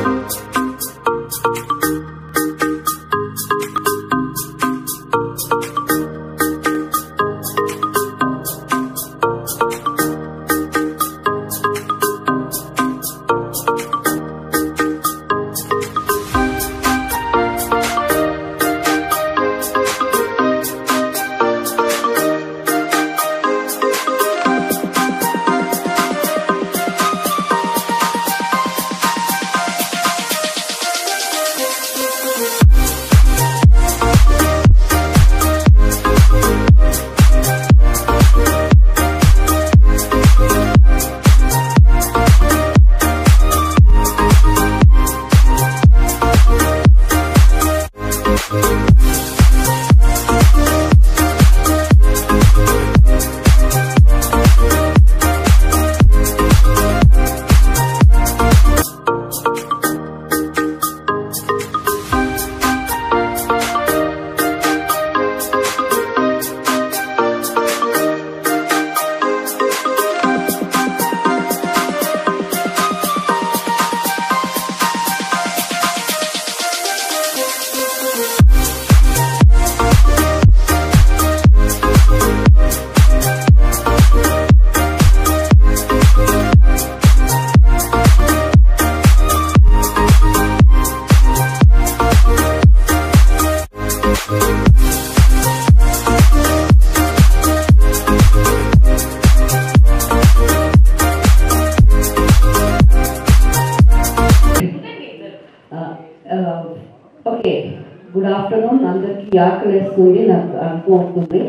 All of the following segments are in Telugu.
ఓకే గుడ్ ఆఫ్టర్నూన్ అందరికీ ఆకలి వేస్తుంది నాకు అనుకుంటుంది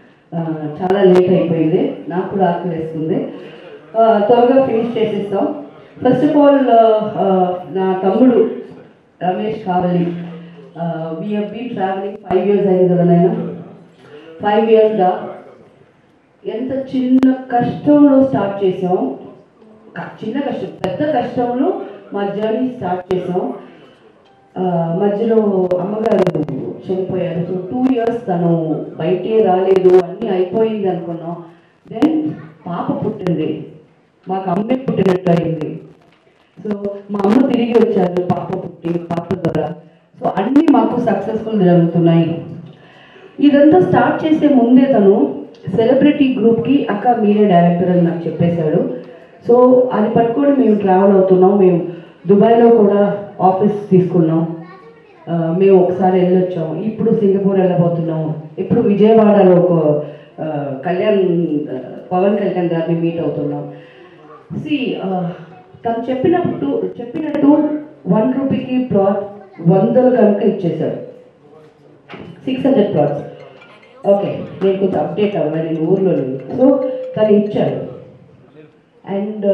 చాలా లేట్ అయిపోయింది నాకు కూడా ఆకలి వేస్తుంది ఆ, త్వరగా ఫినిష్ చేసేస్తాం ఫస్ట్ ఆఫ్ ఆల్ నా తమ్ముడు Ramesh Kavali we have been travelling five years అయింది కదా నాయన ఫైవ్ ఇయర్స్గా ఎంత చిన్న కష్టంలో స్టార్ట్ చేసాం క- చిన్న కష్టం పెద్ద కష్టంలో మా జర్నీ స్టార్ట్ చేసాం ఆ, మధ్యలో అమ్మగారు చనిపోయారు సో టూ ఇయర్స్ తను బయటే రాలేదు అన్నీ అయిపోయింది అనుకున్నాం దెన్ పాప పుట్టింది మాకు అమ్మే పుట్టినట్టు అయింది సో మా అమ్మ తిరిగి వచ్చారు పాప పుట్టి పాప ద్వారా సో అన్నీ మాకు సక్సెస్ఫుల్ జరుగుతున్నాయి ఇదంతా స్టార్ట్ చేసే ముందే తను సెలబ్రిటీ గ్రూప్కి అక్క మీరే డైరెక్టర్ అని నాకు చెప్పేశాడు సో అది పట్టుకొని మేము ట్రావెల్ అవుతున్నాం మేము దుబాయ్లో కూడా ఆఫీస్ తీసుకున్నాం ఆ, మేము ఒకసారి వెళ్ళొచ్చాం ఇప్పుడు సింగపూర్ వెళ్ళబోతున్నాం ఇప్పుడు విజయవాడలో ఒక ఆ, కళ్యాణ్ ఆ, పవన్ కళ్యాణ్ గారిని మీట్ అవుతున్నాం సి తను చెప్పినట్టు చెప్పినట్టు వన్ రూపీకి ప్లాట్ వందలు కనుక ఇచ్చేశాడు సిక్స్ హండ్రెడ్ ప్లాట్స్ ఓకే నేను కొంచెం అప్డేట్ అవ్వాలి నేను ఊర్లో లేదు సో తను ఇచ్చాడు అండ్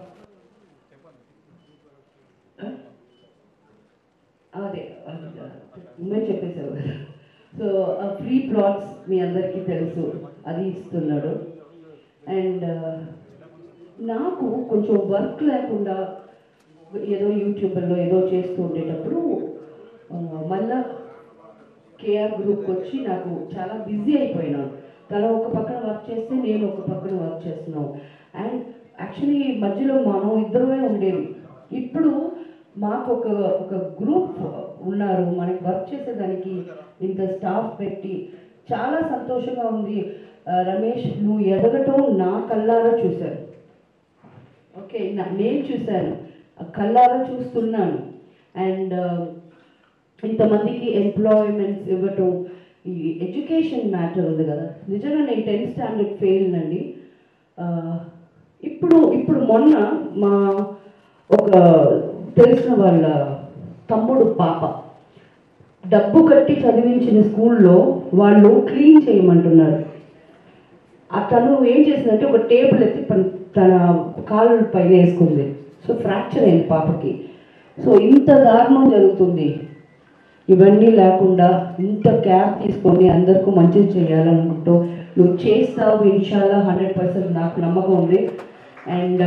అదే ముందే చెప్పేశారు సో ఫ్రీ ప్లాట్స్ మీ అందరికీ తెలుసు అది ఇస్తున్నాడు అండ్ నాకు కొంచెం వర్క్ లేకుండా ఏదో యూట్యూబ్లో ఏదో చేస్తూ ఉండేటప్పుడు ఆ, మళ్ళా కేఆర్ గ్రూప్కి వచ్చి నాకు చాలా బిజీ అయిపోయినాను తన ఒక పక్కన వర్క్ చేస్తే నేను ఒక పక్కన వర్క్ చేస్తున్నాను అండ్ యాక్చువల్లీ మధ్యలో మనం ఇద్దరమే ఉండేవి ఇప్పుడు మాకు ఒక ఒక గ్రూప్ ఉన్నారు మనకి వర్క్ చేసేదానికి ఇంత స్టాఫ్ పెట్టి చాలా సంతోషంగా ఉంది ఆ, రమేష్ నువ్వు ఎదగటం నా కళ్ళారా చూశాను ఓకే నా- నేను చూశాను ఆ కళ్ళారా చూస్తున్నాను అండ్ ఇంతమందికి ఎంప్లాయ్మెంట్స్ ఇవ్వటం ఈ ఎడ్యుకేషన్ మ్యాటర్ ఉంది కదా నిజంగా నేను టెన్త్ స్టాండర్డ్ ఫెయిల్ అండి ఆ, ఇప్పుడు ఇప్పుడు మొన్న మా ఒక తెలిసిన వాళ్ళ తమ్ముడు పాప డబ్బు కట్టి చదివించిన స్కూల్లో వాళ్ళు క్లీన్ చేయమంటున్నారు ఆ తను ఏం చేసిందంటే ఒక టేబుల్ ఎత్తి పన్- తన కాళ్ళ పైన వేసుకుంది సో ఫ్రాక్చర్ అయింది పాపకి సో ఇంత దారుణం జరుగుతుంది ఇవన్నీ లేకుండా ఇంత క్యార్ తీసుకొని అందరికీ మంచిది చేయాలనుకుంటూ నువ్వు చేస్తావు ఇన్షాల్లా హండ్రెడ్ పర్సెంట్ నాకు నమ్మకం ఉంది అండ్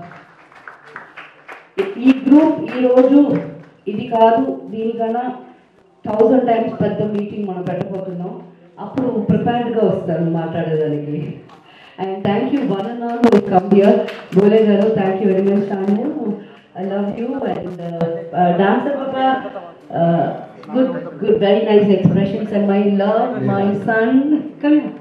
ఈ గ్రూప్ ఈరోజు ఇది కాదు దీనికన్నా థౌజండ్ టైమ్స్ పెద్ద మీటింగ్ మనం పెట్టబోతున్నాం అప్పుడు ప్రిపేర్డ్గా వస్తాను మాట్లాడేదానికి and thank you one and all come here Bole గారు థ్యాంక్ యూ వెరీ మచ్ తాను I love you and uh, uh, dancer Papa, uh, good, good, very nice expressions and my love, my son, come here.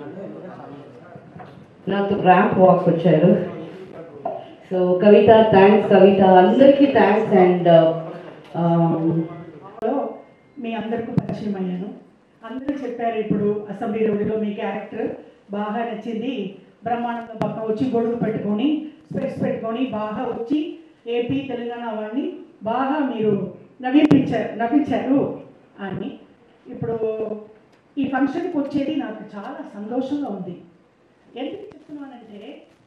నాకు ర్యాంప్ వాక్ వచ్చారు సో కవిత థ్యాంక్స్ కవిత అందరికీ థ్యాంక్స్ అండ్ లో మీ అందరికీ పరిచయం అయ్యాను అందరూ చెప్పారు ఇప్పుడు అసెంబ్లీ రోడ్డులో మీ క్యారెక్టర్ బాగా నచ్చింది బ్రహ్మాండంగా పక్కన వచ్చి గొడుగు పెట్టుకొని స్పెక్స్ పెట్టుకొని బాగా వచ్చి ఏపీ తెలంగాణ వాడిని బాగా మీరు నవ్వించారు నవ్వించారు అని ఇప్పుడు ఈ ఫంక్షన్కి వచ్చేది నాకు చాలా సంతోషంగా ఉంది ఎందుకు చెప్తున్నానంటే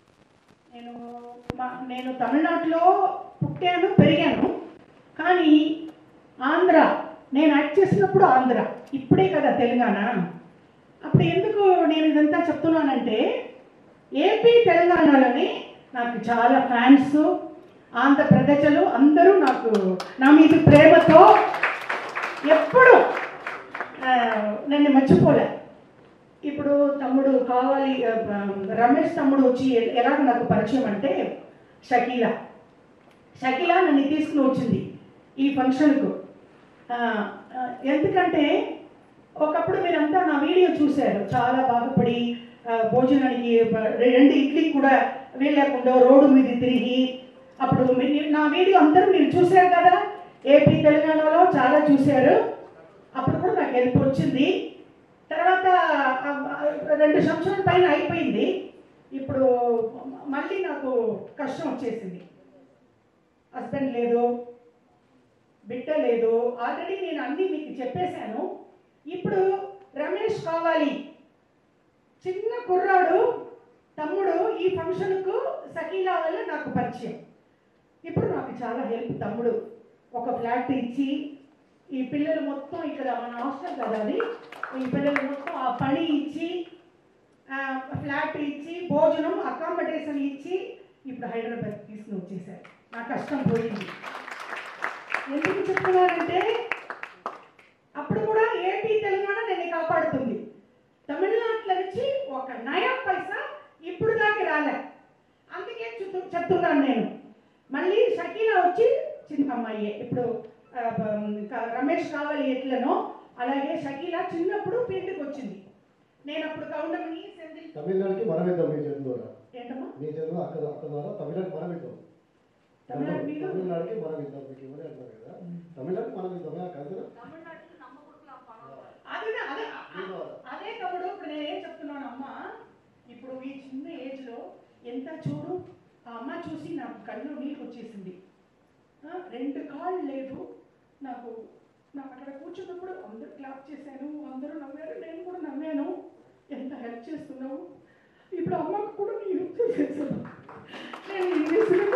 నేను మా నేను తమిళనాడులో పుట్టాను పెరిగాను కానీ ఆంధ్ర నేను యాక్ట్ చేసినప్పుడు ఆంధ్ర ఇప్పుడే కదా తెలంగాణ అప్పుడు ఎందుకు నేను ఇదంతా చెప్తున్నానంటే ఏపీ తెలంగాణలోనే నాకు చాలా ఫ్యాన్స్ ఆంధ్ర ప్రజలు అందరూ నాకు నా మీద ప్రేమతో ఎప్పుడు ఆ, నన్ను మర్చిపోలే ఇప్పుడు తమ్ముడు కావాలి ఆ, రమేష్ తమ్ముడు వచ్చి ఎ- ఎలాగ నాకు పరిచయం అంటే షకీలా షకీలా నన్ను తీసుకుని వచ్చింది ఈ ఫంక్షన్కు ఆ, ఆ, ఎందుకంటే ఒకప్పుడు మీరంతా నా వీడియో చూశారు చాలా బాగుపడి ఆ, భోజనానికి బ- రెండు ఇడ్లీ కూడా వెళ్ళకుండా రోడ్డు మీద తిరిగి అప్పుడు మీ- నా వీడియో అందరూ మీరు చూశారు కదా ఏపీ తెలంగాణలో చాలా చూశారు అప్పుడు కూడా నాకు హెల్ప్ వచ్చింది తర్వాత ఆ, ఆ, రెండు సంవత్సరాల పైన అయిపోయింది ఇప్పుడు మళ్ళీ నాకు కష్టం వచ్చేసింది హస్బెండ్ లేదు బిడ్డ లేదు ఆల్రెడీ నేను అన్నీ మీకు చెప్పేశాను ఇప్పుడు రమేష్ కావాలి చిన్న కుర్రాడు తమ్ముడు ఈ ఫంక్షన్కు సకీలా వల్ల నాకు పరిచయం ఇప్పుడు నాకు చాలా హెల్ప్ తమ్ముడు ఒక ఫ్లాట్ ఇచ్చి ఈ పిల్లలు మొత్తం ఇక్కడ మన హాస్టల్ కదా అది ఈ పిల్లలు మొత్తం ఆ పని ఇచ్చి ఆ, ఫ్లాట్ ఇచ్చి భోజనం అకామిడేషన్ ఇచ్చి ఇప్పుడు హైదరాబాద్ తీసుకుని వచ్చేసారు నా కష్టం పోయింది ఎందుకు చెప్తున్నానంటే అప్పుడు కూడా ఏపీ తెలంగాణ నేను కాపాడుతుంది తమిళనాడులో నుంచి ఒక నయా పైసా ఇప్పుడు దాకా రాలే అందుకే చెప్తు- చెప్తున్నాను నేను మళ్ళీ షకీలా వచ్చి చిన్న అమ్మాయి ఇప్పుడు ఆ, బ- క- రమేష్ కావాలి ఎట్లనో అలాగే షకీలా చిన్నప్పుడు ఫీల్డ్కి వచ్చింది నేను అప్పుడు కౌండమని సెంధిల్ తమిళనాడుకి మనమిద్దాం మీ చేతుల ద్వారా ఏంటమ్మా మీ చేతులు అక్క అక్క ద్వారా తమిళనాడు మనమిద్దాం తమిళనాడు మీరు తమిళనాడుకి మనమిద్దాం మీకు ఇవ్వని అంటారు కదా తమిళనాడుకి మనమిద్దాం కదా అదే అదే అదే తమ్ముడు ఇప్పుడు నేను ఏం చెప్తున్నాను అమ్మ ఇప్పుడు ఈ చిన్న ఏజ్ లో ఎంత చూడు ఆ అమ్మ చూసి నాకు కళ్ళు నీళ్ళు వచ్చేసింది ఆ, రెండు కాళ్ళు లేదు నాకు నాకు అక్కడ కూర్చున్నప్పుడు అందరూ క్లాప్ చేశాను అందరూ నవ్వారు నేను కూడా నవ్వాను ఎంత హెల్ప్ చేస్తున్నావు ఇప్పుడు అమ్మకు కూడా నీ హెల్ప్ చేసేసాను నేను ఇంగ్లీష్లో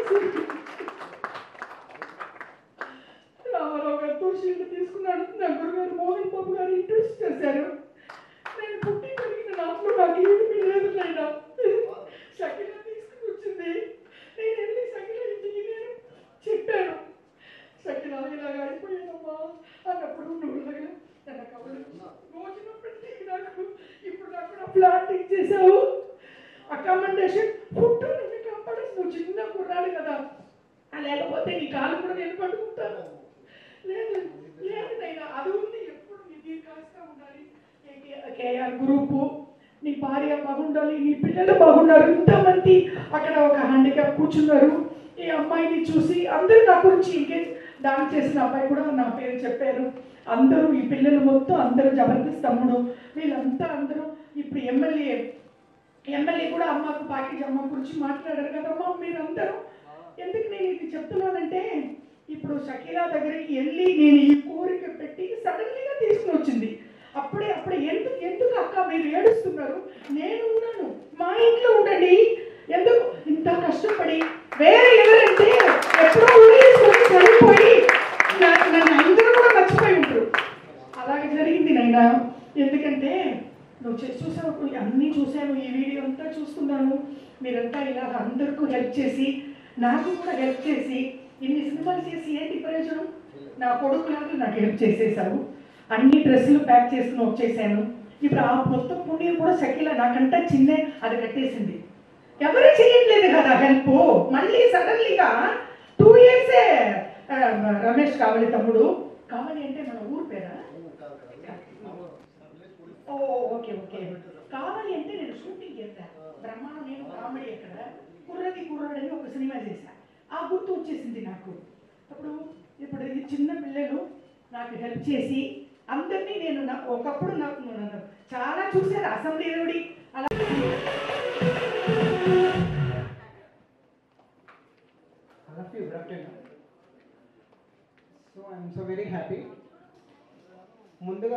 రామారావు గారితో షీల్డ్ తీసుకున్నాడు నా గురుగారు మోహన్ బాబు గారు ఇంట్రెస్ట్ చేశారు నేను పుట్టి పెరిగిన దాంట్లో నాకు ఏమీ లేదు నాయన షకిల తీసుకుని వచ్చింది నేను వెళ్ళి షకిల ఇంటికి నేను చెప్పాను షకిల ఇలాగ అయిపోయానమ్మా అన్నప్పుడు నువ్వు ఇలాగ తన కబుర్లు భోజనం పెట్టి నాకు ఇప్పుడు నాకు నా ఫ్లాట్ ఇచ్చేసావు అకామిడేషన్ ఫుడ్ నువ్వు కాపాడేసి నువ్వు చిన్న కుర్రాడు కదా ఆ లేకపోతే నీ కాలు కూడా నేను పట్టుకుంటాను లేదు లేదు నైనా అది ఉంది ఎప్పుడు నీ దీర్ఘాస్తా ఉండాలి కేకే- కేఆర్ గ్రూపు నీ భార్య బాగుండాలి నీ పిల్లలు బాగున్నారు ఇంతమంది అక్కడ ఒక హ్యాండిక్యాప్ కూర్చున్నారు ఈ అమ్మాయిని చూసి అందరూ నా గురించి ఇంకేం డాన్స్ చేసిన అబ్బాయి కూడా నా పేరు చెప్పారు అందరూ ఈ పిల్లలు మొత్తం అందరూ జబర్దస్త్ తమ్ముడు వీళ్ళంతా అందరూ ఇప్పుడు ఎమ్మెల్యే ఎమ్మెల్యే కూడా అమ్మకు ప్యాకేజ్ అమ్మ గురించి మాట్లాడారు కదమ్మా మీరందరూ ఎందుకు నేను ఇది చెప్తున్నానంటే ఇప్పుడు షకీలా దగ్గరికి వెళ్ళి నేను ఈ కోరిక పెట్టి సడన్లీగా తీసుకుని వచ్చింది అప్పుడే అప్పుడే ఎందుకు ఎందుకు అక్క మీరు ఏడుస్తున్నారు నేను ఉన్నాను మా ఇంట్లో ఉండండి ఎందుకు ఇంత కష్టపడి వేరే ఎవరంటే ఎప్పుడో ఊరేసుకొని చనిపోయి నా- నన్ను అందరూ కూడా మర్చిపోయి ఉంటారు అలాగే జరిగింది నైనా ఎందుకంటే నువ్వు చే- చూసావు అన్నీ చూశాను ఈ వీడియో అంతా చూస్తున్నాను మీరంతా ఇలా అందరికీ హెల్ప్ చేసి నాకు కూడా హెల్ప్ చేసి ఇన్ని సినిమాలు చేసి ఏంటి ప్రయోజనం నా కొడుకు నాకు నాకు హెల్ప్ చేసేసారు అన్ని డ్రెస్సులు ప్యాక్ చేసుకుని వచ్చేసాను ఇప్పుడు ఆ మొత్తం పుణ్యం కూడా షకీల నాకంటే చిన్నే అది కట్టేసింది ఎవరు చేయట్లేదు కదా హెల్ప్ మళ్ళీ సడన్లీగా టూ ఇయర్సే రమేష్ కావాలి తమ్ముడు కావాలి అంటే మన ఊరు పేరా ఓ ఓకే ఓకే కావాలి అంటే నేను షూటింగ్ చేశాను బ్రహ్మాండం నేను కామెడీ ఎక్కడ కుర్రది కుర్రడని ఒక సినిమా చేశా ఆ గుర్తు వచ్చేసింది నాకు అప్పుడు ఇప్పుడు ఈ చిన్న పిల్లలు నాకు హెల్ప్ చేసి అందరినీ నేను నా- ఒకప్పుడు నాకు నన్ను చాలా చూశాను అసెంబ్లీ రోడి అలా All of you, good afternoon. So I'm so very happy. ముందుగా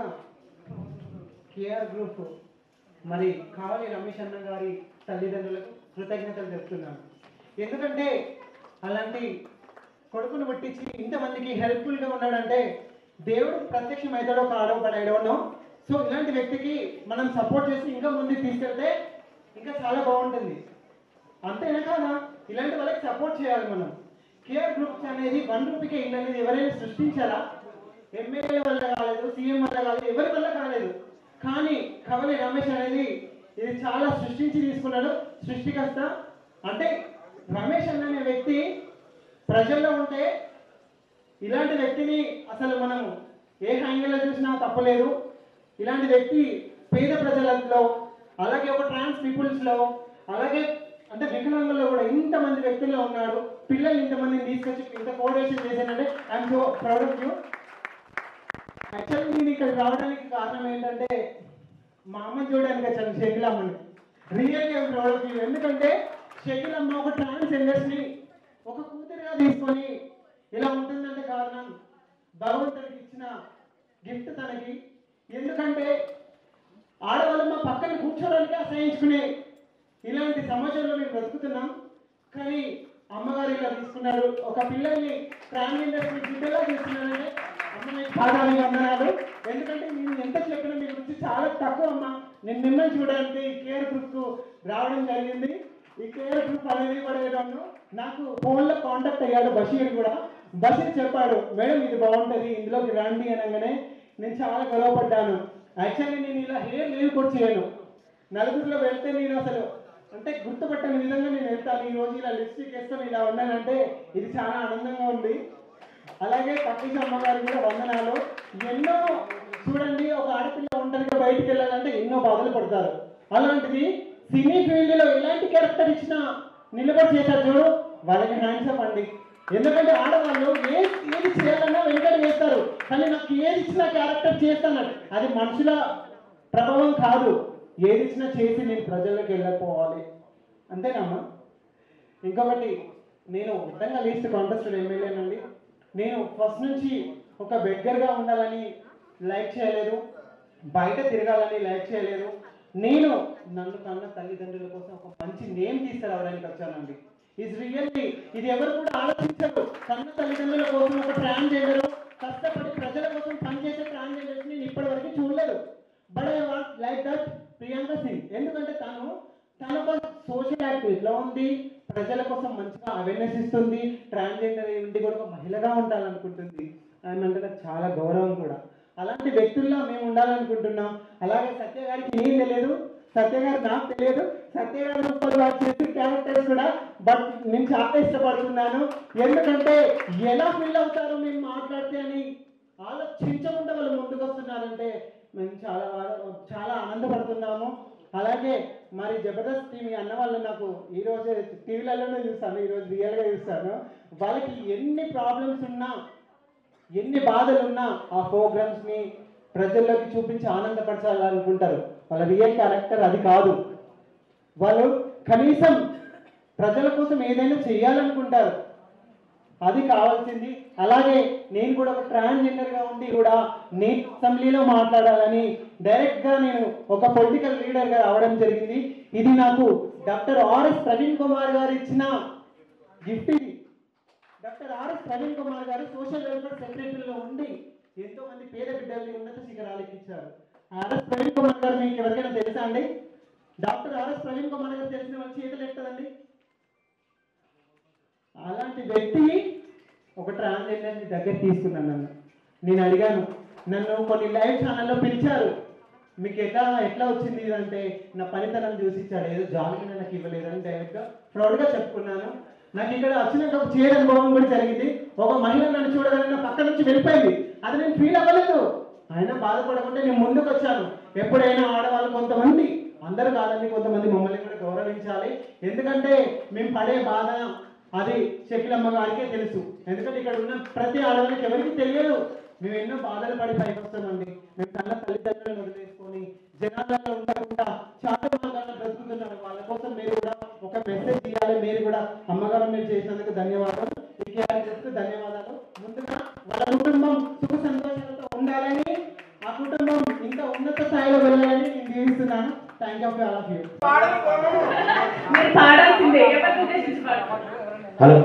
కేఆర్ గ్రూప్ మరి కావాలి రమేష్ అన్న గారి తల్లిదండ్రులకు కృతజ్ఞతలు చెప్తున్నాను ఎందుకంటే అలాంటి కొడుకును పుట్టించి ఇంతమందికి హెల్ప్ఫుల్గా ఉన్నాడంటే దేవుడు ప్రత్యక్షం అవుతాడో కాడో but I don't know so ఇలాంటి వ్యక్తికి మనం సపోర్ట్ చేసి ఇంకా ముందుకు తీసుకెళ్తే ఇంకా చాలా బాగుంటుంది అంతేనా కాదా ఇలాంటి వాళ్ళకి సపోర్ట్ చేయాలి మనం కేర్ గ్రూప్స్ అనేది వన్ రూపీకే ఇల్లు అనేది ఎవరైనా సృష్టించారా ఎమ్మెల్యే వల్ల కాలేదు సీఎం వల్ల కాలేదు ఎవరి వల్ల కాలేదు కానీ కవలి రమేష్ అనేది ఇది చాలా సృష్టించి తీసుకున్నాడు సృష్టికర్త అంటే రమేష్ అన్న అనే వ్యక్తి ప్రజల్లో ఉంటే ఇలాంటి వ్యక్తిని అసలు మనం ఏ హ్యాంగిల్లో చూసినా తప్పలేదు ఇలాంటి వ్యక్తి పేద ప్రజలలో అలాగే ఒక ట్రాన్స్ పీపుల్స్లో అలాగే అంటే వికలాంగుల్లో కూడా ఇంతమంది వ్యక్తుల్లో ఉన్నాడు పిల్లలు ఇంతమందిని తీసుకొచ్చి ఇంత కోఆర్డినేషన్ చేశానంటే I'm so proud of you actually నేను ఇక్కడ రావడానికి కారణం ఏంటంటే మా అమ్మని చూడడానికి వచ్చాను షకిలమ్మని రియల్గా ప్రౌడ్ ఆఫ్ యూ ఎందుకంటే షకిలమ్మ ఒక ట్రాన్స్ ఇండస్ట్రీ ఒక కూతురుగా తీసుకొని ఇలా ఉంటుందంటే కారణం భగవంతుడికి ఇచ్చిన గిఫ్ట్ తనకి ఎందుకంటే ఆడవాళ్ళు మా పక్కన కూర్చోడానికి అసహించుకునే ఇలాంటి సమాజంలో మేము బ్రతుకుతున్నాం కానీ అమ్మగారు ఇలా తీసుకున్నారు ఒక పిల్లల్ని ట్రాన్స్ ఇండస్ట్రీ బిడ్డలా చేస్తున్నారంటే అమ్మ మీకు పాదాలు వందనాలు ఎందుకంటే నేను ఎంత చెప్పినా మీ గురించి చాలా తక్కువ అమ్మ నేను మిమ్మల్ని చూడడానికి ఈ కేర్ గ్రూప్కు రావడం జరిగింది ఈ కేర్ గ్రూప్ అనేది కూడా ఏదన్నా నాకు ఫోన్లో కాంటాక్ట్ అయ్యాడు బషీర్ కూడా బషీర్ చెప్పాడు మేడం ఇది బాగుంటుంది ఇందులోకి రండి అనగానే నేను చాలా గొడవపడ్డాను యాక్చువల్లీ నేను ఇలా హెయిర్ లీవ్ కూడా చేయను నలుగురిలో వెళ్తే నేను అసలు అంటే గుర్తుపట్టని విధంగా నేను వెళ్తాను ఈ రోజు ఇలా లిప్స్టిక్ వేస్తాను ఇలా ఉన్నానంటే ఇది చాలా ఆనందంగా ఉంది అలాగే పక్కీస్ అమ్మగారు కూడా వందనాలు ఎన్నో చూడండి ఒక ఆడపిల్ల ఒంటరిగా బయటికి వెళ్ళాలంటే ఎన్నో బాధలు పడతారు అలాంటిది సినీ ఫీల్డ్ లో ఎలాంటి క్యారెక్టర్ ఇచ్చినా నిలబడి చేశారు చూడు వాళ్ళకి హ్యాండ్స్ అప్ అండి ఎందుకంటే ఆడవాళ్ళు ఏ ఏది చేయాలన్నా వెంటనే వేస్తారు కానీ నాకు ఏది ఇచ్చినా క్యారెక్టర్ చేస్తాను అది మనుషుల ప్రభావం కాదు ఏది ఇచ్చినా చేసి నేను ప్రజల్లోకి వెళ్ళకపోవాలి అంతేనమ్మా ఇంకొకటి నేను విధంగా లీస్ట్ కాంటెస్టెడ్ ఎమ్మెల్యేనండి నేను ఫస్ట్ నుంచి ఒక బెగ్గర్గా ఉండాలని లైక్ చేయలేదు బయట తిరగాలని లైక్ చేయలేదు నేను నన్ను కన్న తల్లిదండ్రుల కోసం ఒక మంచి నేమ్ తీసుకురావడానికి వచ్చానండి ఇది రియల్లీ ఇది ఎవరు కూడా ఆలోచించరు కన్న తల్లిదండ్రుల కోసం ఒక ట్రాన్స్జెండర్ కష్టపడి ప్రజల కోసం పనిచేసే ట్రాన్స్జెండర్స్ నేను ఇప్పటివరకు చూడలేదు but I want like that Priyanka Singh ఎందుకంటే తను తను ఒక సోషల్ యాక్టివిస్ట్ లో ఉంది ప్రజల కోసం మంచిగా అవేర్నెస్ ఇస్తుంది ట్రాన్స్జెండర్ ఏంటి కూడా ఒక మహిళగా ఉండాలనుకుంటుంది ఆమె అంటే నాకు చాలా గౌరవం కూడా అలాంటి వ్యక్తుల్లో మేము ఉండాలనుకుంటున్నాం అలాగే సత్య గారికి నేను తెలియదు సత్య గారు నాకు తెలియదు సత్య గారు రూపాయలు వారు చేసిన క్యారెక్టర్స్ కూడా బట్ నేను చాలా ఇష్టపడుతున్నాను ఎందుకంటే ఎలా ఫీల్ అవుతారో మేము మాట్లాడితే అని ఆలోచించకుండా వాళ్ళు ముందుకు వస్తున్నారంటే మేము చాలా బాగా- చాలా ఆనందపడుతున్నాము అలాగే మరి జబర్దస్త్ టీవీ అన్న వాళ్ళు నాకు ఈ రోజు టీవీలలోనే చూస్తాను ఈరోజు రియల్గా చూస్తాను వాళ్ళకి ఎన్ని ప్రాబ్లమ్స్ ఉన్నా ఎన్ని బాధలు ఉన్నా ఆ ప్రోగ్రామ్స్ని ప్రజల్లోకి చూపించి ఆనందపరచాలనుకుంటారు వాళ్ళ రియల్ క్యారెక్టర్ అది కాదు వాళ్ళు కనీసం ప్రజల కోసం ఏదైనా చేయాలనుకుంటారు అది కావాల్సింది అలాగే నేను కూడా ఒక ట్రాన్స్జెండర్ గా ఉండి కూడా నేను అసెంబ్లీలో మాట్లాడాలని డైరెక్ట్ గా నేను ఒక పొలిటికల్ లీడర్ గా రావడం జరిగింది ఇది నాకు డాక్టర్ ఆర్ఎస్ ప్రవీణ్ కుమార్ గారు ఇచ్చిన గిఫ్ట్ ఇది డాక్టర్ ఆర్ఎస్ ప్రవీణ్ కుమార్ గారు సోషల్ వెల్ఫేర్ సెక్రటరీలో ఉండి ఎంతో మంది పేద బిడ్డల్ని ఉన్నత శిఖరాలకు ఇచ్చారు ఆర్ఎస్ ప్రవీణ్ కుమార్ గారు మీకు ఎవరికైనా తెలుసా అండి డాక్టర్ ఆర్ఎస్ ప్రవీణ్ కుమార్ గారు తెలిసిన వాళ్ళ చేతులు ఎట్టదండి అలాంటి వ్యక్తి ఒక ట్రాన్స్జెండర్ని దగ్గర తీసుకున్నాను నన్ను నేను అడిగాను నన్ను కొన్ని లైవ్ ఛానల్లో పిలిచారు మీకు ఎట్లా ఎట్లా వచ్చింది ఇదంటే నా పనితనం చూసి ఇచ్చాడు ఏదో జాలికి నాకు ఇవ్వలేదని డైరెక్ట్గా ప్రౌడ్గా చెప్పుకున్నాను నాకు ఇక్కడ వచ్చినాక ఒక చేదు అనుభవం కూడా జరిగింది ఒక మహిళ నన్ను చూడగానే నా పక్క నుంచి వెళ్ళిపోయింది అది నేను ఫీల్ అవ్వలేదు అయినా బాధపడకుండా నేను ముందుకు వచ్చాను ఎప్పుడైనా ఆడవాళ్ళు కొంతమంది అందరూ కాదండి కొంతమంది మమ్మల్ని కూడా గౌరవించాలి ఎందుకంటే మేము పడే బాధ అది శకిలమ్మ గారికే తెలుసు ఎందుకంటే ఇక్కడ ఉన్న ప్రతి ఆడవాళ్ళకి ఎవరికి తెలియదు మేము ఎన్నో బాధలు పడి పైకి వస్తామండి మేము కన్న తల్లిదండ్రులను వదిలేసుకొని జనాలలో ఉండకుండా చాలా మార్గాల్లో బ్రతుకుతున్నారు వాళ్ళ కోసం మీరు కూడా ఒక మెసేజ్ ఇవ్వాలి మీరు కూడా అమ్మగారు మీరు చేసినందుకు ధన్యవాదాలు ఈ క్యారెక్టర్స్కి ధన్యవాదాలు ముందుగా వాళ్ళ కుటుంబం సుఖ సంతోషాలతో ఉండాలని ఆ కుటుంబం ఇంకా ఉన్నత స్థాయిలో వెళ్ళాలని నేను దీవిస్తున్నాను thank you all of you మీరు పాడాల్సిందే ఎవరిని ఉద్దేశించి పాడాలి హలో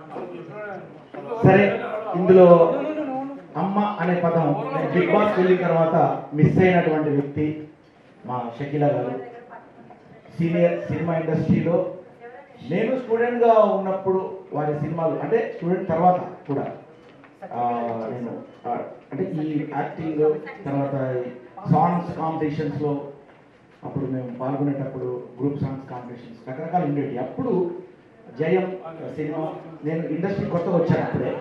సరే ఇందులో అమ్మ అనే పదం నేను బిగ్ బాస్ వెళ్ళిన తర్వాత మిస్ అయినటువంటి వ్యక్తి మా షకీలా గారు సీనియర్ సినిమా ఇండస్ట్రీలో నేను స్టూడెంట్గా ఉన్నప్పుడు వారి సినిమాలు అంటే స్టూడెంట్ తర్వాత కూడా ఆ, నేను ఆ, అంటే ఈ యాక్టింగ్ తర్వాత సాంగ్స్ కాంపిటీషన్స్లో అప్పుడు మేము పాల్గొనేటప్పుడు గ్రూప్ సాంగ్స్ కాంపిటీషన్స్ రకరకాలు ఉండేవి అప్పుడు జయం సినిమా నేను ఇండస్ట్రీ కొత్తగా వచ్చాను అప్పుడే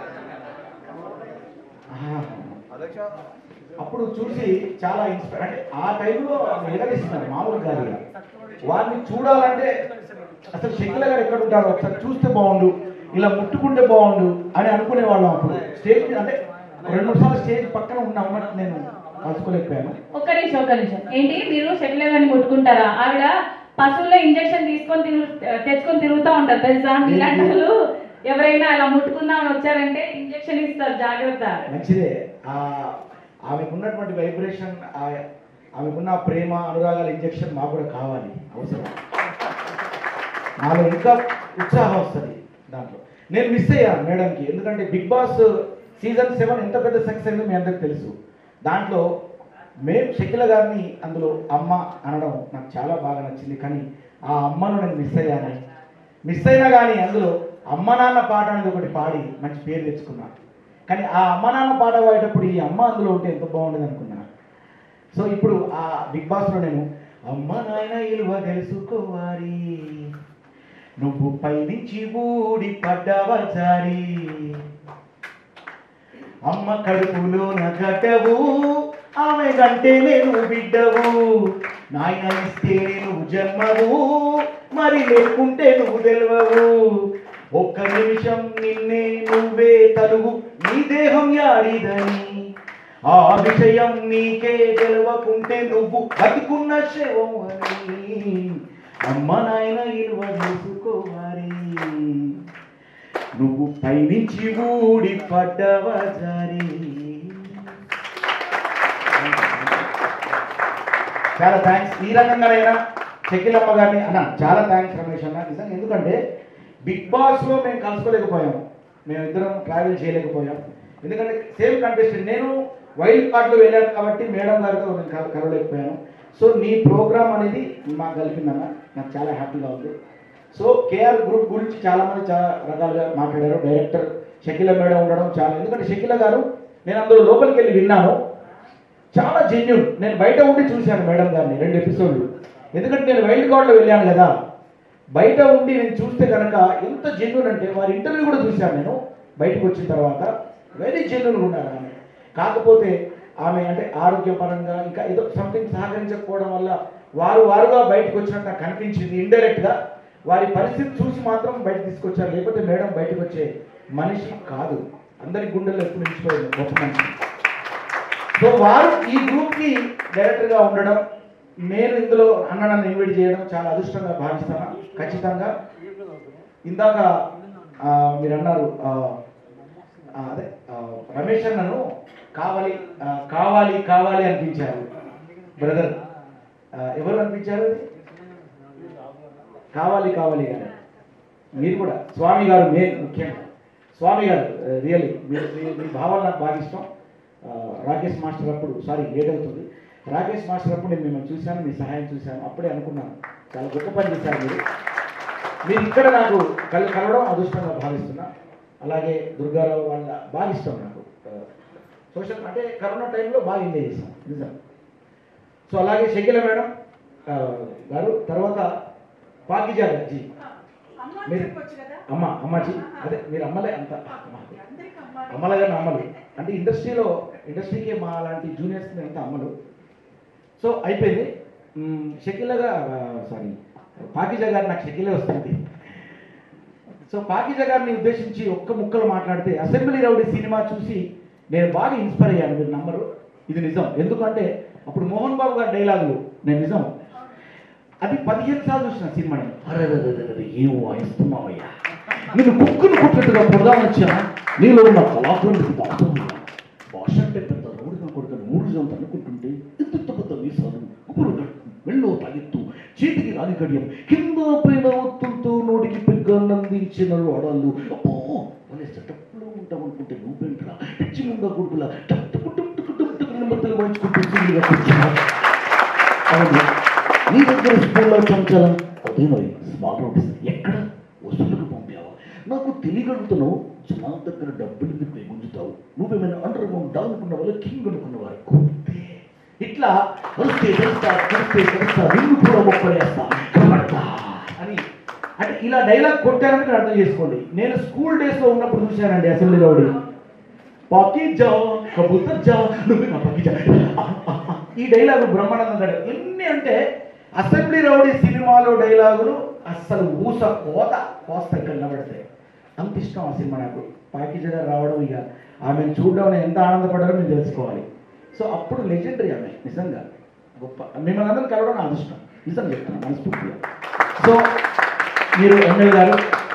ఆహా. అప్పుడు చూసి చాలా ఇన్స్పైర్ అంటే ఆ టైంలో ఎగరిస్తున్నారు మామూలు కాదు ఇక. వారిని చూడాలంటే అసలు శకిల గారు ఎక్కడ ఉంటారో ఒకసారి చూస్తే బాగుండు ఇలా ముట్టుకుంటే బాగుండు అని అనుకునే వాళ్ళం అప్పుడు స్టేజ్ మీద అంటే రెండు మూడు సార్లు స్టేజ్ పక్కన ఉన్న అమ్మని నేను కలుసుకోలేకపోయాను ఒక్క నిమిషం ఒక్క నిమిషం ఏంటి మీరు షెటిల్ గారిని ముట్టుకుంటారా ఆవిడ పశువుల ఇంజెక్షన్ తీసుకొని తిరుగు తెచ్చుకొని తిరుగుతూ ఉంటారు తెలుసా మీలాంటి వాళ్ళు ఎవరైనా అలా ముట్టుకుందామని వచ్చారంటే ఇంజెక్షన్ ఇస్తారు జాగ్రత్త మంచిదే ఆ ఆమెకు ఉన్నటువంటి వైబ్రేషన్ ఆమెకున్న ప్రేమ అనురాగాల ఇంజెక్షన్ మాకు కూడా కావాలి అవసరం నాలో ఇంకా ఉత్సాహం వస్తుంది దాంట్లో నేను మిస్ అయ్యాను మేడంకి ఎందుకంటే బిగ్ బాస్ సీజన్ సెవెన్ ఎంత పెద్ద సక్సెస్ అయిందో మీ అందరికి తెలుసు దాంట్లో మేము షకిల గారిని అందులో అమ్మ అనడం నాకు చాలా బాగా నచ్చింది కానీ ఆ అమ్మను నేను మిస్ అయ్యాను మిస్ అయినా కానీ అందులో అమ్మ నాన్న పాట అనేది ఒకటి పాడి మంచి పేరు తెచ్చుకున్నాను కానీ ఆ అమ్మ నాన్న పాట పాడేటప్పుడు ఈ అమ్మ అందులో ఉంటే ఎంత బాగుండేది అనుకున్నా సో ఇప్పుడు ఆ బిగ్ బాస్లో నేను అమ్మ నాయన ఇలువ తెలుసుకోవాలి నువ్వు పైనుంచి ఊడి పడ్డావా జారి అమ్మ కడుపులో నగటవు ఆమె కంటే నేను బిడ్డవు నాయన ఇస్తే నేను జన్మవు మరి లేకుంటే నువ్వు తెలివవు ఒక్క నిమిషం నిన్నే నువ్వే తలువు నీ దేహం యాడిదని ఆ విషయం నీకే తెలవకుంటే నువ్వు బతికున్న శవం అని అమ్మ నాయన ఇలువ చూసుకోవాలి నువ్వు పైనుంచి ఊడి పడ్డవా జారి చాలా థ్యాంక్స్ ఈ రకంగానైనా షకీలమ్మ గారిని అన్న చాలా థ్యాంక్స్ రమేష్ అన్న నిజంగా ఎందుకంటే బిగ్ బాస్లో మేము కలుసుకోలేకపోయాం మేము ఇద్దరం ట్రావెల్ చేయలేకపోయాం ఎందుకంటే సేమ్ కంటెస్టెంట్ నేను వైల్డ్ కార్డ్లో వెళ్ళాను కాబట్టి మేడం గారితో నేను కల- కలవలేకపోయాను సో నీ ప్రోగ్రామ్ అనేది మాకు కలిపిందన్న నాకు చాలా హ్యాపీగా ఉంది సో కేఆర్ గ్రూప్ గురించి చాలా మంది చాలా రకాలుగా మాట్లాడారు డైరెక్టర్ షకీల మేడం ఉండడం చాలా ఎందుకంటే షకీల గారు నేను అందులో లోపలికి వెళ్ళి విన్నాను చాలా జెన్యున్ నేను బయట ఉండి చూశాను మేడం గారిని రెండు ఎపిసోడ్లు ఎందుకంటే నేను వైల్డ్ కార్డ్లో వెళ్ళాను కదా బయట ఉండి నేను చూస్తే కనుక ఎంత జెన్యున్ అంటే వారి ఇంటర్వ్యూ కూడా చూశాను నేను బయటకు వచ్చిన తర్వాత వెరీ జెన్యున్ ఉన్నారు ఆమె కాకపోతే ఆమె అంటే ఆరోగ్యపరంగా ఇంకా ఏదో సంథింగ్ సహకరించకపోవడం వల్ల వారు వారుగా బయటకు వచ్చినట్టు నాకు కనిపించింది ఇండైరెక్ట్గా వారి పరిస్థితి చూసి మాత్రం బయట తీసుకొచ్చారు లేకపోతే మేడం బయటకు వచ్చే మనిషి కాదు అందరి గుండెల్లో ఎప్పుడు నిలిచిపోయింది గొప్ప మనిషి సో వారు ఈ గ్రూప్కి డైరెక్టర్గా ఉండడం నేను ఇందులో అన్న నన్ను ఇన్వైట్ చేయడం చాలా అదృష్టంగా భావిస్తాను ఖచ్చితంగా ఇందాక ఆ, మీరు అన్నారు ఆ, ఆ, అదే ఆ, రమేష్ అన్నను కావాలి ఆ, కావాలి కావాలి అనిపించారు బ్రదర్ ఎవరు అనిపించారు అది కావాలి కావాలి గారు మీరు కూడా స్వామి గారు మెయిన్ ముఖ్యంగా స్వామి గారు రియల్లీ మీ మీ- మీ భావాలు నాకు బాగా ఇష్టం ఆ, రాకేష్ మాస్టర్ అప్పుడు సారీ లేట్ అవుతుంది రాకేష్ మాస్టర్ అప్పుడు నేను మిమ్మల్ని చూశాను మీ సహాయం చూశాను అప్పుడే అనుకున్నాను చాలా గొప్ప పని చేశారు మీరు మీరు ఇక్కడ నాకు కల కలవడం అదృష్టంగా భావిస్తున్నా అలాగే దుర్గారావు వాళ్ళ బాగా ఇష్టం నాకు సోషల్ అంటే కరోనా టైంలో బాగా ఎంజాయ్ చేశాం నిజం సో అలాగే షకిల మేడం ఆ, గారు తర్వాత పాకిజా జీ మీరు అమ్మ అమ్మాజీ అదే మీరు అమ్మలే అంత అమ్మలుగా అమ్మలు అంటే ఇండస్ట్రీలో ఇండస్ట్రీకి మా లాంటి జూనియర్స్కి అంతా అమ్మలు సో అయిపోయింది మ్, షకీలగా సారీ పాకిజా గారు నాకు షకీలే వస్తుంది సో పాకిజా గారిని ఉద్దేశించి ఒక్క ముక్కలు మాట్లాడితే అసెంబ్లీ రౌడీ సినిమా చూసి నేను బాగా ఇన్స్పైర్ అయ్యాను మీరు నమ్మరు ఇది నిజం ఎందుకంటే అప్పుడు మోహన్ బాబు గారి డైలాగులు నేను నిజం అది పదిహేను సార్లు చూసిన సినిమాని అరే అరే, అరే, అరే, ఏం వాయిస్తున్నావయ్యా నేను కుక్కును కుట్టినట్టుగా పొడదామని వచ్చా నీలో ఉన్న కళాకారుడికి దాటం భాష అంటే పెద్ద రౌడిగా కొడుకుని మూడు జంత అనుకుంటుంటే ఎంత పెద్ద వీసాలు ఉపురు మెళ్ళో తాగెత్తు చేతికి రాగి కడియం కింద పైన ఒత్తులతో నోటికి పెగ్గన్ను అందించిన వాడాళ్ళు అబ్బో అనే సెటప్లో ఉంటాం అనుకుంటే నువ్వేంట్రా పిచ్చి ముందా కొడుకులా టక్ టక్ టక్ టక్ టక్ టక్ నిమ్మత్తలు మంచుకుంటూ సింగిగా కూర్చున్నా అవును నీ దగ్గర స్కూల్లో చంచాలా అదే మరి స్మార్ట్ నోటీస్ ఎక్కడ వసూలుకు పంపావా నాకు తెలియగలుగుతున్నావు జనాల దగ్గర డబ్బులు ఎందుకు గుంజుతావు నువ్వేమైనా అండర్ గ్రౌండ్ డాన్ అనుకున్న వాళ్ళు కింగ్ అనుకున్నవారు కుంతే ఇట్లా వస్తే తెలుస్తా చూస్తే తెలుస్తా నిన్ను కూడా మొక్కలేస్తా కబడతా అని అంటే ఇలా డైలాగ్ కొట్టారని మీరు అర్థం చేసుకోండి నేను స్కూల్ డేస్లో ఉన్నప్పుడు చూశానండి అసెంబ్లీ రౌడీ పాకిజా కబూతర్ జా నువ్వు నా పాకిజా ఈ డైలాగు బ్రహ్మానందం గారు ఎన్ని అంటే అసెంబ్లీ రౌడీ సినిమాలో డైలాగులు అస్సలు ఊస కోత కోస్త ఇక్కడ నిలబడతాయి అంత ఇష్టం ఆ సినిమా నాకు పాకిజా గారు రావడం ఇక ఆమెను చూడడం నేను ఎంత ఆనందపడ్డారో మీరు తెలుసుకోవాలి సో అప్పుడు లెజెండరీ ఆమె నిజంగా గొప్ప మిమ్మల్ని అందరం కలవడం నా అదృష్టం నిజం చెప్తాను మనస్ఫూర్తిగా సో మీరు ఎమ్మెల్యే గారు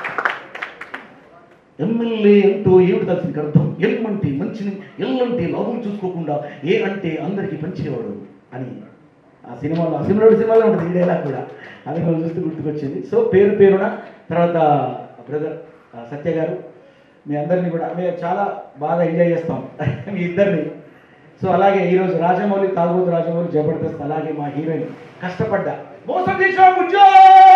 ఎమ్మెల్యే ఎంతో ఏమిటి దానికి అర్థం ఎల్మంటే మంచిని ఎల్లంటే లాభం చూసుకోకుండా ఏ అంటే అందరికీ పంచేవాడు అని ఆ సినిమాలో ఆ సినిమాలో సినిమాలో ఉంటుంది ఈ డైలాగ్ కూడా అది మనం చూస్తూ గుర్తుకొచ్చింది సో పేరు పేరున తర్వాత బ్రదర్ సత్య గారు మీ అందరినీ కూడా మేము చాలా బాగా ఎంజాయ్ చేస్తాం మీ ఇద్దరిని సో అలాగే ఈరోజు రాజమౌళి తాగోతు రాజమౌళి జబర్దస్త్ అలాగే మా హీరోయిన్ కష్టపడ్డా మోసం చేసావు బుజ్జో!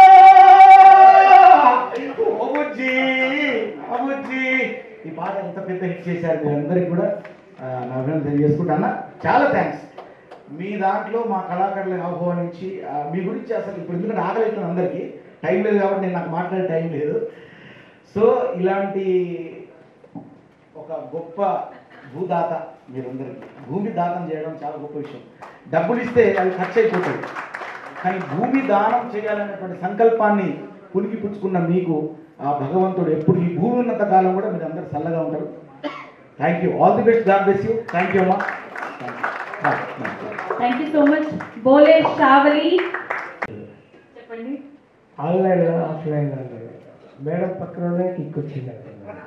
ఓ బుజ్జి ఆ బుజ్జి ఈ పాట ఎంత పెద్ద హిట్ చేశారు మీరందరికీ కూడా ఆ, నా అభినందన తెలియజేసుకుంటాను చాలా థ్యాంక్స్ మీ దాంట్లో మా కళాకారులను ఆహ్వానించి ఆ, మీ గురించి అసలు ఇప్పుడు ఎందుకంటే ఆకలి అవుతుంది అందరికీ టైం లేదు కాబట్టి నేను నాకు మాట్లాడే టైం లేదు సో ఇలాంటి ఒక గొప్ప భూదాత మీరందరికీ భూమి దానం చేయడం చాలా గొప్ప విషయం డబ్బులు ఇస్తే అవి ఖర్చు అయిపోతాయి కానీ భూమి దానం చేయాలనేటువంటి సంకల్పాన్ని పులికి పుచ్చుకున్న మీకు ఆ భగవంతుడు ఎప్పుడు ఈ భూమి ఉన్నంత కాలం కూడా మీరు అందరూ చల్లగా ఉంటారు thank you all the best God bless you thank you అమ్మా Bye. Bye. Thank you so much Bole Shavali చెప్పండి ఆన్లైన్ ఆఫ్లైన్ అన్నారు మేడం పక్కననే కిక్ వచ్చింది అంటున్నారు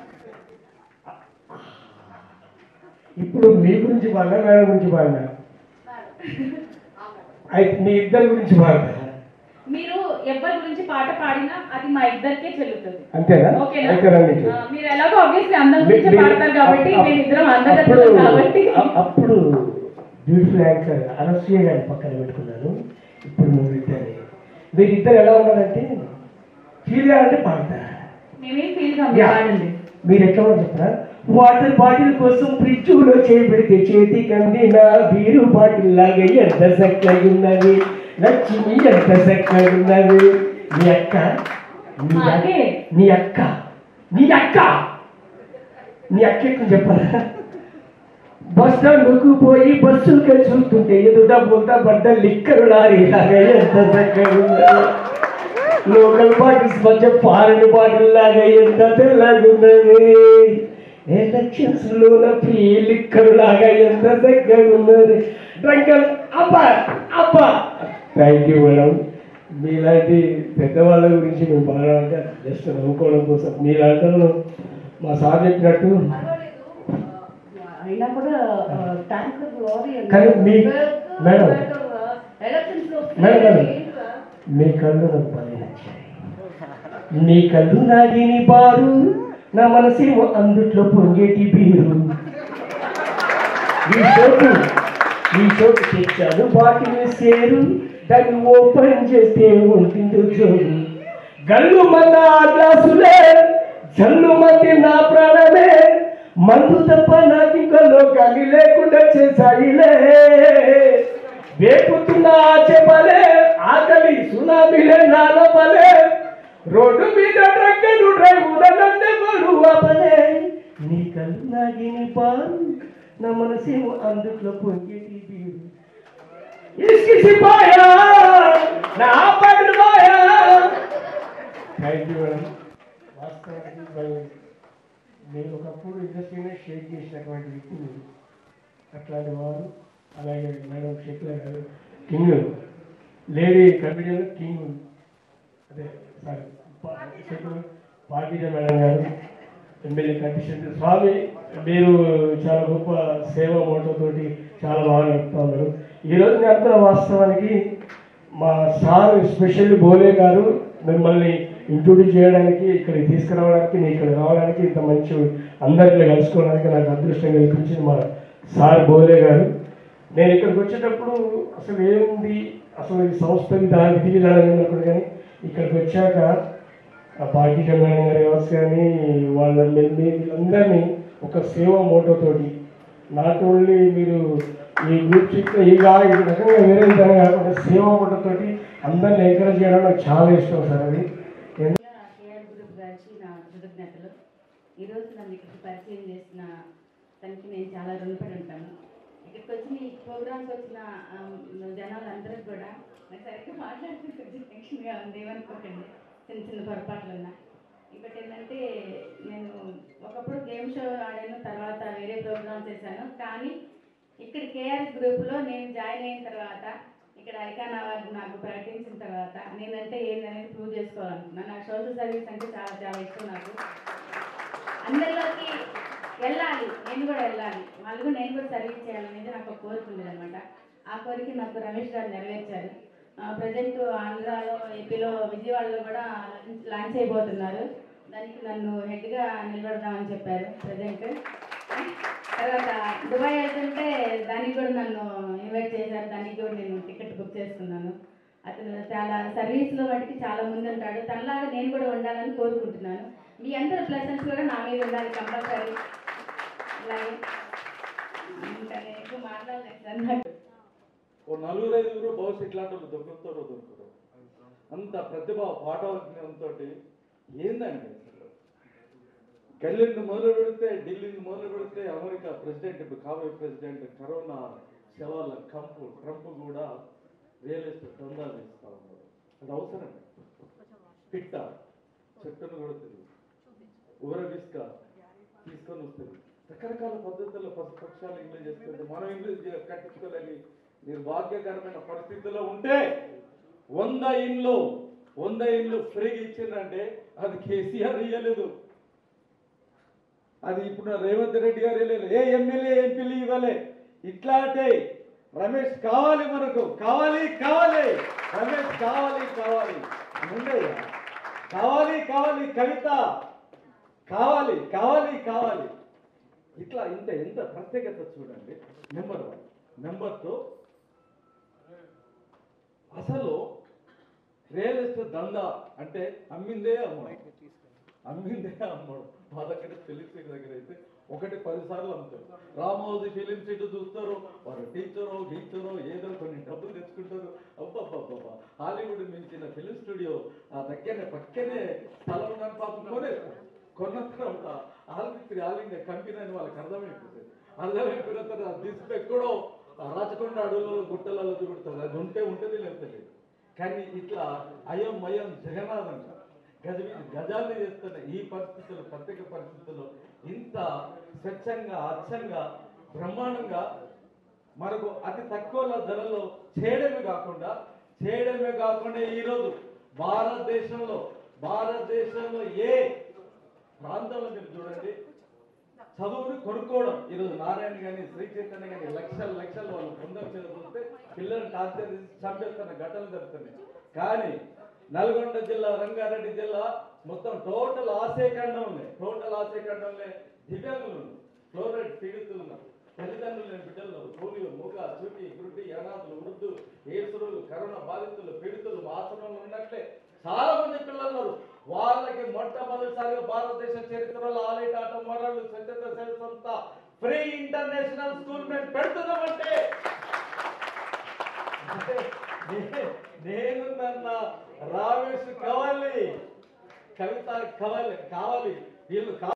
ఇప్పుడు మీ గురించి బాగా మేడం గురించి బాగా అయితే మీ ఇద్దరి గురించి బాగా మీరు ఎవరి గురించి పాట పాడినా అది మా ఇద్దరికే చెల్లుతుంది అంతేనా ఓకేనా అయితే రండి ఆ, మీరు ఎలాగో ఆబ్వియస్లీ అందరి మీ- గురించి మీ- పాడతారు కాబట్టి అప్- మేము ఇద్దరం అప్పుడు అందగత్తెలం కాబట్టి అ- అప్పుడు బ్యూటిఫుల్ యాంకర్ అనసూయ గారి పక్కన పెట్టుకున్నాను ఇప్పుడు నువ్వు ఇద్దరు మీరు ఇద్దరు ఎలా ఉన్నారంటే ఫీల్ కావాలంటే పాడతారా మేమేం ఫీల్ కాదు యా. పాడండి మీరు ఎట్లా ఉన్నారు చెప్పరా వాటర్ బాటిల్ కోసం ఫ్రిడ్జ్ లో చేపెడితే చేతికి అందిన బీరు బాటిల్ లాగా ఎంత చక్కగా ఉన్నది లక్ష్మి ఎంత చక్కగా ఉన్నది నీ అక్క నీ అక్క అదే. నీ అక్క నీ అక్క నీ అక్క ఎక్కువ చెప్పరా బస్ స్టాండ్కు పోయి బస్సులకి చూస్తుంటే ఎదుట బుద్ద బడ్డ లిక్కరు లారీ లాగా ఎంత చక్కగా ఉన్నది లోకల్ బాటిల్స్ మధ్య ఫారెన్ బాటిల్ లాగా ఎంత తెల్లగా ఉన్నది ఎలక్షన్స్ లోన ఫ్రీ లిక్కర్ లాగా ఎంత చక్కగా ఉన్నది డ్రంకల్ అబ్బా అబ్బా థ్యాంక్ యూ మేడం మీలాంటి పెద్దవాళ్ళ గురించి మేము బాగా జస్ట్ నవ్వుకోవడం కోసం మీలాంటి వాళ్ళు మా సార్ చెప్పినట్టు అయినా కూడా ట్యాంకర్ లారీ కానీ మీ- మేడం. ఎలక్షన్స్ లో మేడం, మేడం. మీ కళ్ళు నాకు పని నచ్చాయి నీ కళ్ళు నాగిని బారు నా మనసేమో అందుట్లో పొంగేటి బీరు ఈ చోటు ఈ చోటు తెచ్చాను బాటిల్ సేరు దాన్ని ఓపెన్ చేస్తే ఉంటుంది జోరు గల్లు మన ఆ గ్లాసులే జల్లు మంది నా ప్రాణమే మందు తప్ప నాకు ఇంకా లోకాన్ని లేకుండా చేశాయిలే వేపుతున్న ఆ చెపలే ఆకలి సునామీలే నాలపలే రోడ్డు మీద ట్రక్కను డ్రైవ్ నన్నెవడు ఆపలే నీ కళ్ళు నాగిని పాలు నా మనసేమో అందుట్లో పొంగేటి బీరు ఇసుకి సిపాయా నా పగలు బాయా థ్యాంక్ యూ మేడం వాస్తవానికి మరి నేను ఒకప్పుడు ఇండస్ట్రీనే షేక్ చేసినటువంటి వ్యక్తి మీరు అట్లాంటి వారు అలాగే మేడం షెక్ల గారు కింగ్ లేడీ కమిడియన్ కింగ్ అదే సారీ పార్టీజ మేడం గారు ఎమ్మెల్యే కండిషన్ స్వామి మీరు చాలా గొప్ప సేవ మోటోతోటి చాలా బాగా నడుపుతా ఉన్నారు ఈరోజు నేను అనుకున్న వాస్తవానికి మా సార్ స్పెషల్ బోలే గారు మిమ్మల్ని ఇంట్రొడ్యూస్ చేయడానికి ఇక్కడికి తీసుకురావడానికి నేను ఇక్కడ రావడానికి ఇంత మంచి అందరిలో కలుసుకోవడానికి నాకు అదృష్టం కల్పించింది మా సార్ బోలే గారు నేను ఇక్కడికి వచ్చేటప్పుడు అసలు ఏముంది అసలు ఈ సంస్థని దానికి తీయాలని అనుకున్నాను కానీ ఇక్కడికి వచ్చాక ఆ పార్టీ మేడం గారి కావచ్చు కానీ వాళ్ళ మీ- వీళ్ళందరినీ ఒక సేవ మోటోతోటి నాట్ ఓన్లీ మీరు ఈ గ్రూప్ చిక్ ఈ కా- ఈ రకంగా వేరే విధంగా కాకుండా సేవ మోటోతోటి అందరిని ఎంకరేజ్ చేయడం నాకు చాలా ఇష్టం సార్ అది కేఆర్ గ్రూప్ గారికి నా కృతజ్ఞతలు ఈరోజు నన్ను ఇక్కడికి పరిచయం చేసిన తనకి నేను చాలా రుణపడి ఉంటాను ఇక్కడికి వచ్చిన ఈ ప్రోగ్రామ్కి వచ్చిన ఆమ్, జనాలందరికీ కూడా నాకు సరిగ్గా మాట్లాడుతూ కొంచెం టెన్షన్గా ఉంది ఏమనుకోకండి చిన్న చిన్న పొరపాట్లు ఉన్నా ఇంకోటి ఏంటంటే నేను ఒకప్పుడు గేమ్ షో ఆడాను తర్వాత వేరే ప్రోగ్రామ్ చేశాను కానీ ఇక్కడ కేఆర్ఎస్ గ్రూప్లో నేను జాయిన్ అయిన తర్వాత ఇక్కడ ఐకాన్ అవార్డు నాకు ప్రకటించిన తర్వాత నేనంటే ఏందనేది ప్రూవ్ చేసుకోవాలనుకున్నాను నాకు సోషల్ సర్వీస్ అంటే చాలా చాలా ఇష్టం నాకు అందరిలోకి వెళ్ళాలి నేను కూడా వెళ్ళాలి వాళ్ళు కూడా నేను కూడా సర్వీస్ చేయాలనేది నాకు ఒక కోరిక ఉంది అనమాట ఆ కోరిక నాకు రమేష్ గారు నెరవేర్చారు ప్రజెంట్ ఆంధ్రాలో ఏపీలో విజయవాడలో కూడా లాంచ్ అయిపోతున్నారు దానికి నన్ను హెడ్గా నిలబడదామని చెప్పారు ప్రజెంట్ తర్వాత దుబాయ్ వెళ్తుంటే దానికి కూడా నన్ను ఇన్వైట్ చేశారు దానికి కూడా నేను టికెట్ బుక్ చేసుకున్నాను అతను చాలా సర్వీస్లో వాటికి చాలా ముందు ఉంటాడు తనలాగా నేను కూడా ఉండాలని కోరుకుంటున్నాను మీ అందరి ప్లసెన్స్ కూడా నా మీద ఉండాలి కంపల్సరీ అలాగే ఇంకా నేను ఎక్కువ మాట్లాడలేదు సార్ నాకు ఓ నలుగురు ఐదుగురు బహుశా ఇట్లాంటి వాళ్ళు దొరుకుతారో దొరుకుతారు అంత ప్రతిభ పాఠవంతో ఏందండి అసలు గల్లీని మొదలు పెడితే ఢిల్లీని మొదలు పెడితే అమెరికా ప్రెసిడెంట్ ఇప్పుడు కాబోయే ప్రెసిడెంట్ కరోనా శవాల కంపు ట్రంప్ కూడా రియల్ ఎస్టేట్ దందాలు ఇస్తా ఉన్నారు అది అవసరం పిట్ట చెట్టును కొడుతుంది ఊరబిస్క తీసుకొని వస్తుంది రకరకాల పద్ధతుల్లో పశుపక్షాలు ఇంగ్లీష్ చేస్తుంది మనం ఇంగ్లీష్ చే- కట్టించుకోలేని నిర్భాగ్యకరమైన పరిస్థితుల్లో ఉంటే వంద ఇండ్లు వంద ఇండ్లు ఫ్రీగా ఇచ్చిందంటే అది కేసీఆర్ ఇవ్వలేదు అది ఇప్పుడు రేవంత్ రెడ్డి గారు ఇవ్వలేదు ఏ ఎమ్మెల్యే ఎంపీలు ఇవ్వలే ఇట్లాంటి రమేష్ కావాలి మనకు కావాలి కావాలి రమేష్ కావాలి కావాలి ముందయ్యా కావాలి కావాలి కవిత కావాలి కావాలి కావాలి ఇట్లా ఇంత ఎంత ప్రత్యేకత చూడండి నెంబర్ వన్ నెంబర్ టూ అసలు రియల్ ఎస్టేట్ దందా అంటే అమ్మిందే అమ్మడు అమ్మిందే అమ్మడు మా దగ్గర ఫిలిం సిటీ దగ్గర అయితే ఒకటి పది సార్లు అమ్ముతారు రామోజీ ఫిలిం సిటీ చూస్తారు వారు టీచరో గీచరో ఏదో కొన్ని డబ్బులు తెచ్చుకుంటారు అబ్బబ్బబ్బబ్బా హాలీవుడ్ మించిన ఫిలిం స్టూడియో ఆ దగ్గరనే పక్కనే స్థలం దాని పాపం కొనేస్తారు కొన్న తర్వాత ఆల్మిత్రి ఆల్ ఇండియా కంపెనీ అని వాళ్ళకి అర్థమైపోతుంది అర్థమైపోయిన తర్వాత తీసుకు ఎక్కడో ఆ రాచకొండ అడవులలో గుట్టలలో చూపెడతారు అది ఉంటే ఉంటుంది లేకపోతే కానీ ఇట్లా అయం మయం జగన్నాథం గజ గజాన్ని చేస్తున్న ఈ పరిస్థితుల్లో ప్రత్యేక పరిస్థితుల్లో ఇంత స్వచ్ఛంగా అచ్చంగా బ్రహ్మాండంగా మనకు అతి తక్కువ ధరలో చేయడమే కాకుండా చేయడమే కాకుండా ఈరోజు భారతదేశంలో భారతదేశంలో ఏ ప్రాంతంలో మీరు చూడండి చదువుని కొనుక్కోవడం ఈరోజు నారాయణ కానీ శ్రీ చైతన్య కానీ లక్షల లక్షలు వాళ్ళు బృందం చదువుతుంటే పిల్లలు టార్చర్ చేసి చంపేస్తున్న ఘటనలు జరుగుతున్నాయి కానీ నల్గొండ జిల్లా రంగారెడ్డి జిల్లా మొత్తం టోటల్ ఆశయఖండం ఉంది టోటల్ ఆశయఖండంలో దివ్యాంగులు ఉన్నారు ఫ్లోరైడ్ పీడితులు ఉన్నారు తల్లిదండ్రులు లేని బిడ్డలు ఉన్నారు పోలియో మూగ చూటి గురుటి అనాథులు వృద్ధులు ఏసురులు కరోనా బాధితులు పీడితులు మా ఆశ్రమంలో ఉన్నట్లే చాలా మంది పిల్లలు ఉన్నారు వాళ్ళకి మొట్టమొదటిసారిగా భారతదేశ చరిత్రలో ఆలేటాట మొరలు స్వచ్ఛత సేవ సంస్థ ఫ్రీ ఇంటర్నేషనల్ స్కూల్ మేము పెడుతున్నామంటే అంటే నే- నేను నన్న రామేష్ కవల్లి కవిత కావాలి కావాలి వీళ్ళు కావాలి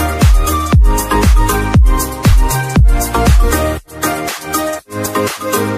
Thank